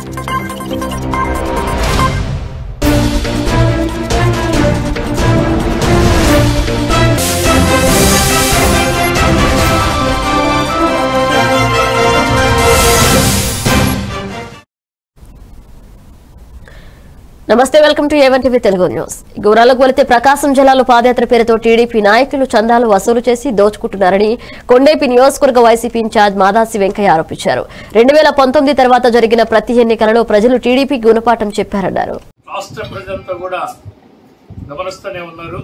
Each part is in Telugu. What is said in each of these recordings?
నమస్తే welcome to A one TV Telugu news గురాలకు వెళితే ప్రకాశం జిల్లాలో పాదయాత్ర పేరుతో టీడీపీ నాయకులు చందాలు వసూలు చేసి దోచుకుంటున్నారని కొండేపి నియోజకవర్గ వైసీపీ ఇన్ఛార్జ్ మాదాసి వెంకయ్య ఆరోపించారు రెండు వేల పంతొమ్మిది తర్వాత జరిగిన ప్రతి ఎన్నికలలో ప్రజలు టీడీపీ గుణపాఠం చెప్పారన్నారు రాష్ట్ర ప్రజలంతా కూడా గమనిస్తూనే ఉన్నారు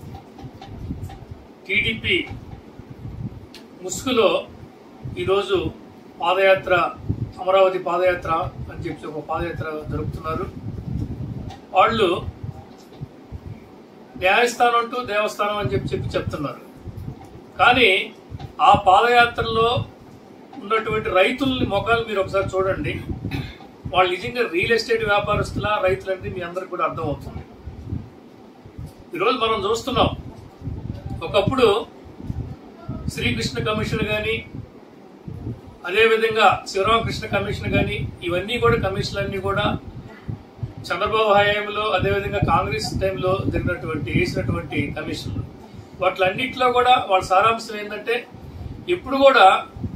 టీడీపీ ముసుగులో ఈరోజు పాదయాత్ర అమరావతి పాదయాత్ర అని చెప్పి ఒక పాదయాత్ర జరుపుతున్నారు వాళ్ళు న్యాయస్థానం అంటూ దేవస్థానం అని చెప్పి చెప్పి చెప్తున్నారు కానీ ఆ పాదయాత్రలో ఉన్నటువంటి రైతుల్ని మొఖాలు మీరు ఒకసారి చూడండి వాళ్ళు నిజంగా రియల్ ఎస్టేట్ వ్యాపారస్తుల రైతులంటే మీ అందరికి కూడా అర్థమవుతుంది ఈరోజు మనం చూస్తున్నాం ఒకప్పుడు శ్రీకృష్ణ కమిషన్ కానీ అదేవిధంగా శివరామకృష్ణ కమిషన్ కానీ ఇవన్నీ కూడా కమిషన్లన్నీ కూడా చంద్రబాబు హయాంలో అదేవిధంగా కాంగ్రెస్ టైంలో జరిగినటువంటి వేసినటువంటి కమిషన్లు వాటిలన్నింటిలో కూడా వాళ్ళ సారాంశం ఏంటంటే ఇప్పుడు కూడా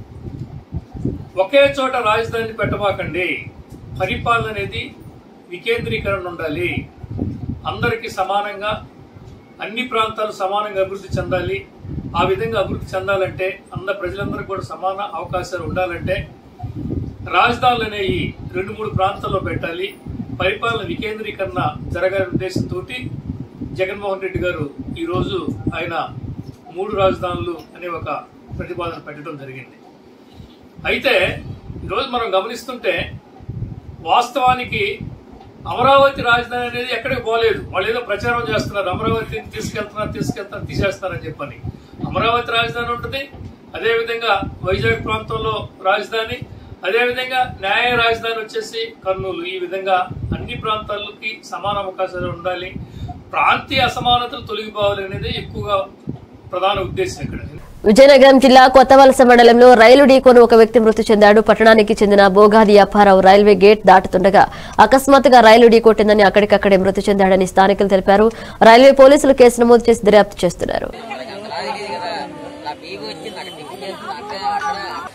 ఒకే చోట రాజధాని పెట్టబాకండి పరిపాలన అనేది వికేంద్రీకరణ ఉండాలి అందరికీ సమానంగా అన్ని ప్రాంతాలు సమానంగా అభివృద్ధి చెందాలి ఆ విధంగా అభివృద్ధి చెందాలంటే అంద ప్రజలందరికీ కూడా సమాన అవకాశాలు ఉండాలంటే రాజధానులు అనేవి రెండు మూడు ప్రాంతాల్లో పెట్టాలి పరిపాలన వికేంద్రీకరణ జరగాలనే ఉద్దేశంతో జగన్మోహన్ రెడ్డి గారు ఈరోజు ఆయన మూడు రాజధానులు అనే ఒక ప్రతిపాదన పెట్టడం జరిగింది అయితే ఈరోజు మనం గమనిస్తుంటే వాస్తవానికి అమరావతి రాజధాని అనేది ఎక్కడికి పోలేదు వాళ్ళు ఏదో ప్రచారం చేస్తున్నారు అమరావతిని తీసుకెళ్తున్నారు తీసుకెళ్తున్నారు తీసేస్తారని చెప్పని అమరావతి రాజధాని ఉంటుంది అదేవిధంగా వైజాగ్ ప్రాంతంలో రాజధాని అదేవిధంగా న్యాయ రాజధాని వచ్చేసి కర్నూలు ఈ విధంగా అన్ని ప్రాంతాలకి సమాన అవకాశాలు ఉండాలి ప్రాంతీయ అసమానతలు తొలగిపోవాలి అనేది ఎక్కువగా ప్రధాన ఉద్దేశం ఇక్కడ విజయనగరం జిల్లా కొత్తవలస మండలంలో రైలు ఢీకొని ఒక వ్యక్తి మృతి చెందాడు పట్టణానికి చెందిన బోగాది అప్పారావు రైల్వే గేట్ దాటుతుండగా అకస్మాత్తుగా రైలు ఢీకొట్టిందని అక్కడికక్కడే మృతి చెందాడని స్థానికులు తెలిపారు రైల్వే పోలీసులు కేసు నమోదు చేసి దర్యాప్తు చేస్తున్నారు నా బీగు వచ్చింది అక్కడ టిఫిన్ చేస్తుంది అక్కడ అక్కడ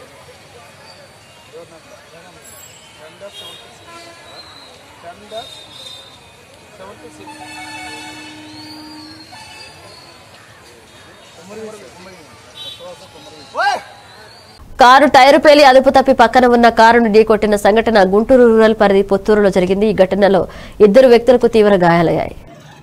కారు టైరు పేలి అదుపు తప్పి పక్కన ఉన్న కారును ఢీకొట్టిన సంఘటన గుంటూరు రూరల్ పరిధి పొత్తూరులో జరిగింది ఈ ఘటనలో ఇద్దరు వ్యక్తులకు తీవ్ర గాయాలయ్యాయి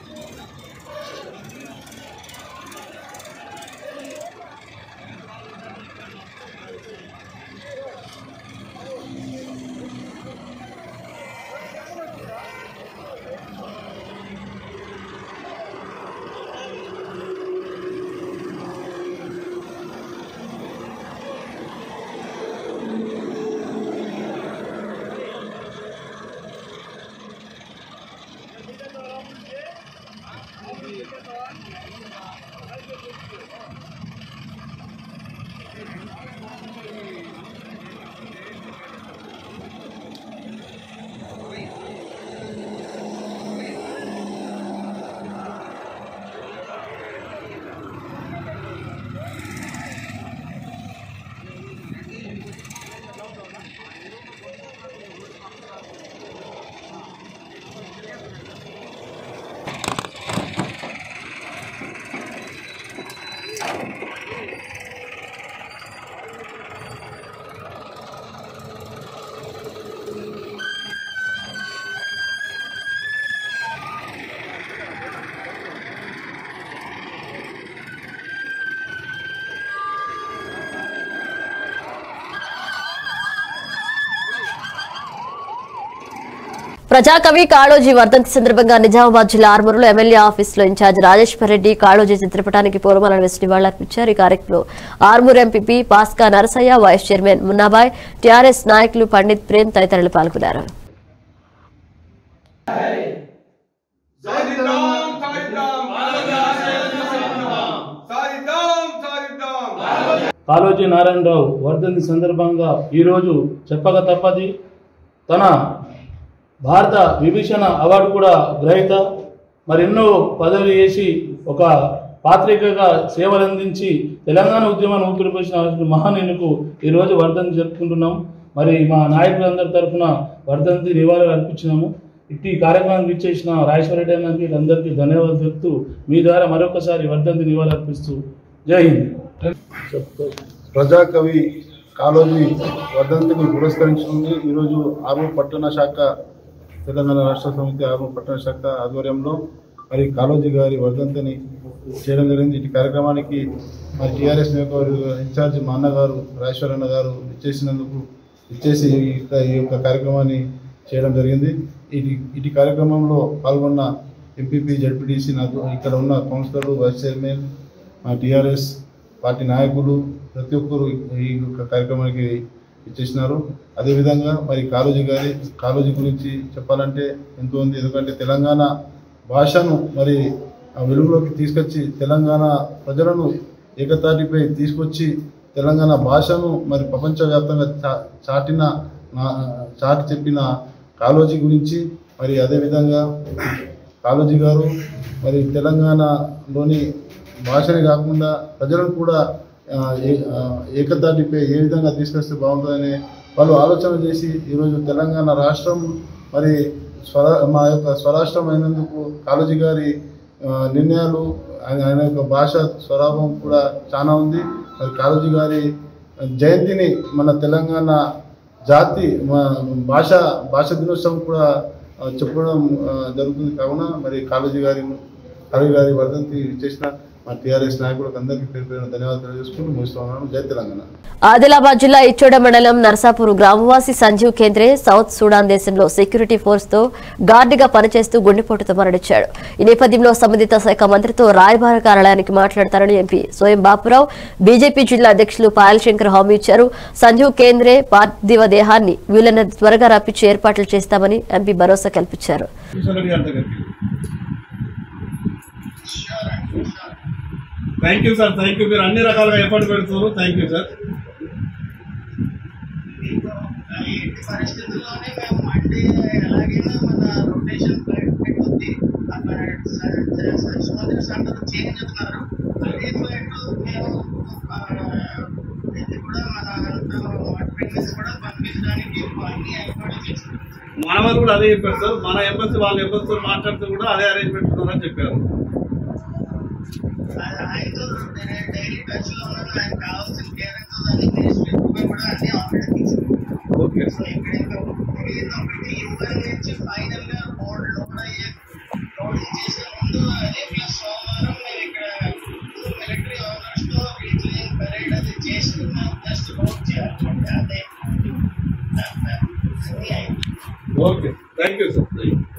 ప్రజాకవి కాళోజీ వర్ధంతి సందర్భంగా నిజామాబాద్ జిల్లా ఆర్మూరులో ఎమ్మెల్యే ఆఫీసులో ఇన్ఛార్జ్ రాజేశ్వర్ రెడ్డి కాళోజీ చిత్రపటానికి పూలమాలలు వేసి నివాళులర్పించారు ఈ కార్యక్రమంలో Armoor MPP Paska Narasaiah vice chairman Munnabai TRS నాయకులు పండిత్ ప్రేమ్ తదితరులు పాల్గొన్నారు సాధిద్దాం సాధిద్దాం సాధిద్దాం సాధిద్దాం కాళోజీ నారాయణరావు వర్ధంతి సందర్భంగా ఈరోజు చెప్పక తప్పది తన భారత విభీషణ అవార్డు కూడా గ్రహీత మరెన్నో పదవి చేసి ఒక పాత్రికగా సేవలు అందించి తెలంగాణ ఉద్యమాన్ని ఊపిరిపోసిన మహానీయులకు ఈరోజు వర్ధంతి జరుపుకుంటున్నాం మరి మా నాయకులందరి తరఫున వర్ధంతి నివాళులు అర్పించినాము ఇట్టి కార్యక్రమానికి ఇచ్చేసిన రాజేశ్వరరెడ్డి అన్నకి వీళ్ళందరికీ ధన్యవాదాలు చెప్తూ మీ ద్వారా మరొకసారి వర్ధంతి నివాళులు అర్పిస్తూ జై హింద్ ప్రజాకవి కాళోజీ వర్ధంతిని పురస్కరించుకుని ఈరోజు ఆర్మూర్ పట్టణ శాఖ తెలంగాణ రాష్ట్ర సమితి ఆర్మూర్ పట్టణ శాఖ ఆధ్వర్యంలో మరి కాళోజీ గారి వర్ధంతిని చేయడం జరిగింది ఇటు కార్యక్రమానికి మరి టీఆర్ఎస్ నియోజకవర్గ ఇన్ఛార్జ్ మా అన్నగారు రాజేశ్వరన్న గారు ఇచ్చేసినందుకు ఇచ్చేసి ఈ యొక్క- ఈ యొక్క కార్యక్రమాన్ని చేయడం జరిగింది ఇటు ఇటు కార్యక్రమంలో పాల్గొన్న ఎంపీపీ జడ్పీటీసీ నాకు ఇక్కడ ఉన్న కౌన్సిలర్లు వైస్ చైర్మన్ మా టీఆర్ఎస్ పార్టీ నాయకులు ప్రతి ఒక్కరు ఈ యొక్క కార్యక్రమానికి ఇచ్చేసినారు అదేవిధంగా మరి కాళోజీ గారి కాళోజీ గురించి చెప్పాలంటే ఎంతో ఉంది ఎందుకంటే తెలంగాణ భాషను మరి ఆ వెలుగులోకి తీసుకొచ్చి తెలంగాణ ప్రజలను ఏకతాటిపై తీసుకొచ్చి తెలంగాణ భాషను మరి ప్రపంచవ్యాప్తంగా చా చాటిన నా- చాటి చెప్పిన కాళోజీ గురించి మరి అదేవిధంగా కాళోజీ గారు మరి తెలంగాణలోని భాషనే కాకుండా ప్రజలను కూడా ఆ, ఏ- ఆ, ఏకతాటిపై ఏ విధంగా తీసుకొస్తే బాగుంటుందని వాళ్ళు ఆలోచన చేసి ఈరోజు తెలంగాణ రాష్ట్రం మరి స్వర మా యొక్క స్వరాష్ట్రం అయినందుకు కాళోజీ గారి ఆ, నిర్ణయాలు ఆయన ఆయన యొక్క భాష స్వరాభం కూడా చాలా ఉంది మరి కాళోజీ గారి జయంతిని మన తెలంగాణ జాతి మా భాష భాష దినోత్సవం కూడా ఆ, చెప్పడం ఆ, జరుగుతుంది కావున మరి కాళోజీ గారి కాళోజీ గారి వర్ధంతి చేసిన మా టీఆర్ఎస్ నాయకులకు అందరికీ పేరు పేరున ధన్యవాదాలు తెలియజేసుకుంటూ ముగిస్తున్నాను జై తెలంగాణ ఆదిలాబాద్ జిల్లా ఇచ్చోడ మండలం నర్సాపూర్ గ్రామవాసి సంజీవ్ కేంద్రే సౌత్ సూడాన్ దేశంలో సెక్యూరిటీ ఫోర్స్ తో గార్డుగా పనిచేస్తూ గుండెపోటుతో మరణించాడు ఈ నేపథ్యంలో సంబంధిత శాఖ మంత్రితో రాయబార కార్యాలయానికి మాట్లాడతారని ఎంపీ స్వయం బాపురావు బీజేపీ జిల్లా అధ్యక్షులు పాయల్ శంకర్ హామీ ఇచ్చారు సంజీవ్ కేంద్రే పార్థివ దేహాన్ని వీలైనంత త్వరగా రప్పించే ఏర్పాట్లు చేస్తామని ఎంపీ భరోసా కల్పించారు thank you sir thank you మీరు అన్ని రకాలుగా ఎఫర్ట్ పెడుతున్నారు థ్యాంక్ యూ సార్ ఎట్టి పరిస్థితుల్లోనే మేము మండే ఎలాగైనా మన రొటేషన్ ఫ్లైట్ పెట్టుకుంది అక్కడ సచివాలయ సెంటర్ చేంజ్ చెప్తున్నారు అదే ఫ్లైట్ మేము ఆ, ఇది కూడా మన ప్రిన్స్ కూడా పంపించడానికి అన్ని ఏర్పాట్లు చేస్తాం మన వాళ్ళు కూడా అదే చెప్పారు సార్ మన ఎంబసీ వాళ్ళ ఎంబసీతో మాట్లాడుతూ కూడా అదే అరేంజ్మెంట్ ఉందని చెప్పారు ఆయనతో డైలీ టచ్ లో ఉన్నాను ఆయన కావాల్సిన కేర్ అన్ని మినిస్ట్రీ కూడా అన్ని ఆల్రెడీ తీసుకున్నాం ఓకే సో ఇక్కడ ఇంకా తెలియదు ఒకటి యువర్ నుంచి ఫైనల్ గా బోర్డు లోడ్ అయ్యే లోడింగ్ చేసే ముందు రేపు సోమవారం మేము ఇక్కడ మిలిటరీ ఆనర్స్ తో రీక్లెయిమ్ పరేడ్ అది చేసి మేము జస్ట్ లోడ్ చేయాలి అదే అన్ని అయింది okay thank you sir thank you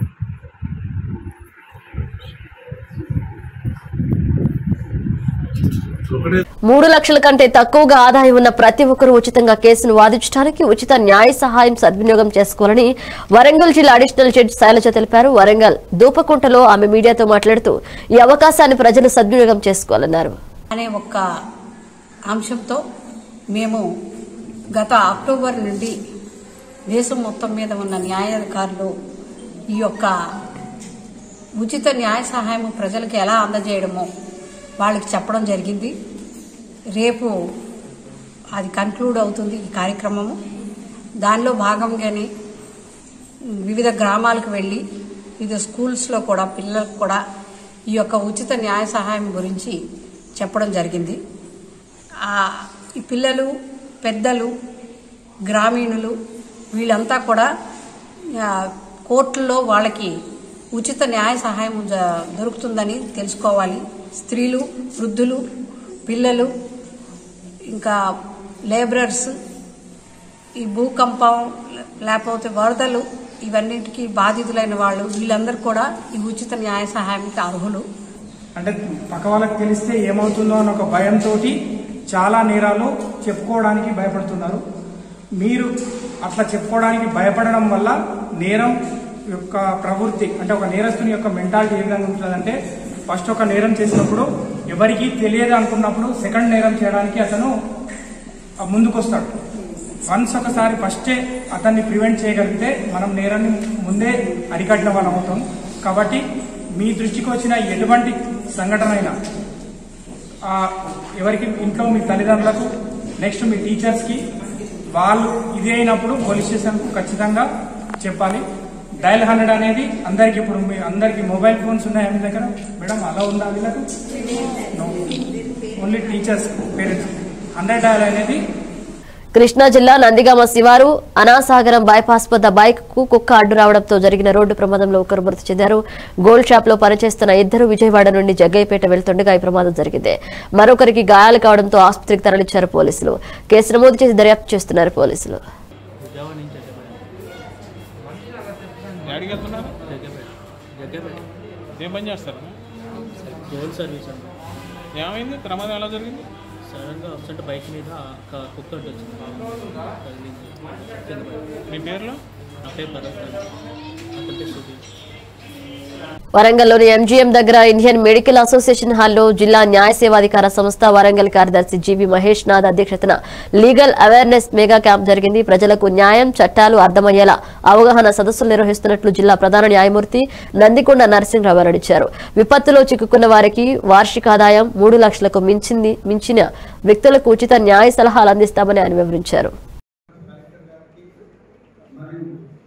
ఒకటే మూడు లక్షల కంటే తక్కువగా ఆదాయం ఉన్న ప్రతి ఒక్కరూ ఉచితంగా కేసును వాదించడానికి ఉచిత న్యాయ సహాయం సద్వినియోగం చేసుకోవాలని వరంగల్ జిల్లా అడిషనల్ జడ్జి శైలజ తెలిపారు వరంగల్ దూపకుంటలో ఆమె మీడియాతో మాట్లాడుతూ ఈ అవకాశాన్ని ప్రజలు సద్వినియోగం చేసుకోవాలన్నారు అనే ఒక్క అంశంతో మేము గత అక్టోబర్ నుండి దేశం మొత్తం మీద ఉన్న న్యాయాధికారులు ఈ యొక్క ఉచిత న్యాయ సహాయం ప్రజలకు ఎలా అందజేయడమో వాళ్ళకి చెప్పడం జరిగింది రేపు అది కన్క్లూడ్ అవుతుంది ఈ కార్యక్రమము దానిలో భాగంగానే వివిధ గ్రామాలకు వెళ్ళి వివిధ స్కూల్స్లో కూడా పిల్లలకు కూడా ఈ యొక్క ఉచిత న్యాయ సహాయం గురించి చెప్పడం జరిగింది ఆ, ఈ పిల్లలు పెద్దలు గ్రామీణులు వీళ్ళంతా కూడా ఆ, కోర్టుల్లో వాళ్ళకి ఉచిత న్యాయ సహాయం జ- దొరుకుతుందని తెలుసుకోవాలి స్త్రీలు వృద్ధులు పిల్లలు ఇంకా లేబరర్స్ ఈ భూకంపం లేకపోతే వరదలు ఇవన్నిటికీ బాధితులైన వాళ్ళు వీళ్ళందరూ కూడా ఈ ఉచిత న్యాయ సహాయానికి అర్హులు అంటే పక్క వాళ్ళకి తెలిస్తే ఏమవుతుందో అన్న ఒక భయంతో చాలా నేరాలు చెప్పుకోవడానికి భయపడుతున్నారు మీరు అట్లా చెప్పుకోవడానికి భయపడడం వల్ల నేరం యొక్క ప్రవృత్తి అంటే ఒక నేరస్తుని యొక్క మెంటాలిటీ ఏ విధంగా ఉంటుందంటే ఫస్ట్ ఒక నేరం చేసినప్పుడు ఎవరికి తెలియదు అనుకున్నప్పుడు సెకండ్ నేరం చేయడానికి అతను ముందుకొస్తాడు వన్స్ ఒకసారి ఫస్టే అతన్ని ప్రివెంట్ చేయగలిగితే మనం నేరాన్ని ముందే అరికట్టిన వాళ్ళం అవుతాం కాబట్టి మీ దృష్టికి వచ్చిన ఎటువంటి సంఘటన అయినా ఆ, ఎవరికి ఇంట్లో మీ తల్లిదండ్రులకు నెక్స్ట్ మీ టీచర్స్కి వాళ్ళు ఇది అయినప్పుడు పోలీస్ స్టేషన్కు ఖచ్చితంగా చెప్పాలి డయల్ హండ్రెడ్ అనేది అందరికి ఇప్పుడు మీ అందరికి మొబైల్ ఫోన్స్ ఉన్నాయా మీ దగ్గర మేడం అలా ఉందా వీళ్ళకు only teachers parents hundred dial అనేది కృష్ణా జిల్లా నందిగామ శివారు అనాసాగరం బైపాస్ వద్ద బైక్ కు కుక్క అడ్డు రావడంతో జరిగిన రోడ్డు ప్రమాదంలో ఒకరు మృతి చెందారు గోల్డ్ షాప్ లో పనిచేస్తున్న ఇద్దరు విజయవాడ నుండి జగ్గయ్యపేట వెళ్తుండగా ఈ ప్రమాదం జరిగింది మరొకరికి గాయాలు కావడంతో ఆసుపత్రికి తరలించారు పోలీసులు కేసు నమోదు చేసి దర్యాప్తు చేస్తున్నారు పోలీసులు ఎక్కడికి వెళ్తున్నారు ఏం పని చేస్తారు గోల్డ్ సర్వీస్ అండి ఏమైంది ప్రమాదం ఎలా జరిగింది సడన్గా వస్తుంటే బైక్ మీద ఒక కుక్క అడ్డు వచ్చింది తగిలింది. కింద పడింది. మీ పేర్లు నా పేరు భరత్ అండి అతని పేరు సుధీర్ వరంగల్లోని ఎంజీఎం దగ్గర ఇండియన్ మెడికల్ అసోసియేషన్ హాల్లో జిల్లా న్యాయ సేవాధికార సంస్థ వరంగల్ కార్యదర్శి జీవి మహేష్ నాథ్ అధ్యక్షతన లీగల్ అవేర్నెస్ మెగా క్యాంప్ జరిగింది ప్రజలకు న్యాయం చట్టాలు అర్థమయ్యేలా అవగాహన సదస్సులు నిర్వహిస్తున్నట్లు జిల్లా ప్రధాన న్యాయమూర్తి నందికొండ నరసింహరావు వెల్లడించారు విపత్తులో చిక్కుకున్న వారికి వార్షిక ఆదాయం మూడు లక్షలకు మించింది మించిన వ్యక్తులకు ఉచిత న్యాయ సలహాలు అందిస్తామని ఆయన వివరించారు మరియు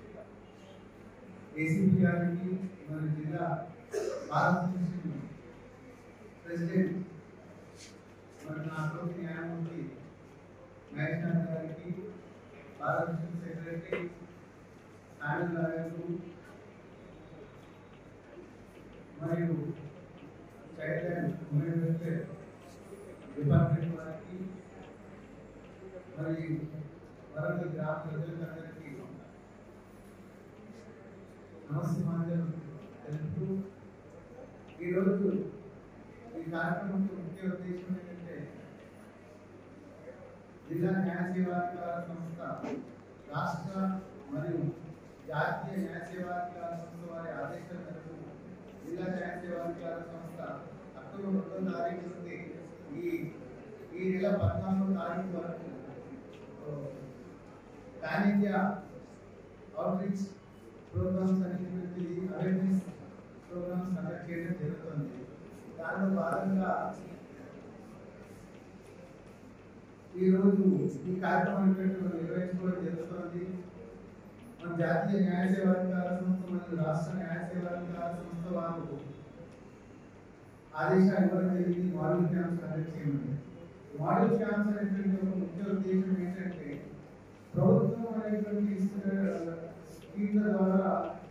ఏసీపీ గారికి మన జిల్లా బార్ అసోసియేషన్ ప్రెసిడెంట్ మరి నా తోటి న్యాయమూర్తి మహేష్ నాథ్ గారికి బార్ అసోసియేషన్ సెక్రటరీ ఆనంద్ గారు మరియు child and women welfare department వారికి మరి వరంగల్ గ్రామ ప్రజలందరికీ నమస్కారం తెలుపుతూ ఈరోజు ఈ కార్యక్రమం ముఖ్య ఉద్దేశం ఏంటంటే జిల్లా న్యాయ సేవాధికార సంస్థ రాష్ట్ర మరియు జాతీయ న్యాయ సేవాధికార సంస్థ వారి ఆదేశాల మేరకు జిల్లా న్యాయ సేవాధికార సంస్థ అక్టోబర్ రెండో తారీఖు నుండి ఈ ఈ నెల పద్నాలుగో తారీఖు వరకు పాన్ ఇండియా అవుట్రీచ్ ప్రోగ్రామ్స్ అనేటువంటిది అవేర్నెస్ ప్రోగ్రామ్స్ కండక్ట్ చేయడం జరుగుతుంది దానిలో భాగంగా ఈరోజు ఈ కార్యక్రమం అనేటువంటి మనం నిర్వహించుకోవడం జరుగుతుంది మన జాతీయ న్యాయ సేవాధికార సంస్థ మరియు రాష్ట్ర న్యాయ సేవాధికార సంస్థ వారు ఆదేశాలు ఇవ్వడం జరిగింది మోడల్ క్యాంప్స్ కండక్ట్ చేయమని మోడల్ క్యాంప్స్ అనేటువంటి ఒక ముఖ్య ఉద్దేశం ఏంటంటే ప్రభుత్వం అనేటువంటి ఇస్తున్న స్కీమ్ల ద్వారా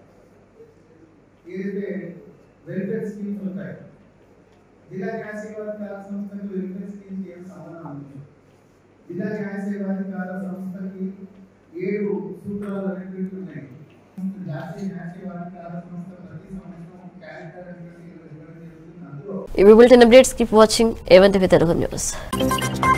ఏదైతే వెల్ఫేర్ స్కీమ్స్ ఉంటాయి జిల్లా న్యాయ సేవాధికార సంస్థకి వెల్ఫేర్ స్కీమ్స్ ఏం సంబంధం ఉంది జిల్లా న్యాయ సేవాధికార సంస్థకి ఏడు సూత్రాలు అనేటువంటి ఉన్నాయి జాతీయ న్యాయ సేవాధికార సంస్థ ప్రతి సంవత్సరం క్యాలెండర్ అనేటువంటి ఇవ్వడం జరుగుతుంది అందులో ఇవి బులెటిన్ అప్డేట్స్ కీప్ వాచింగ్ ఏవంతివి తెలుగు న్యూస్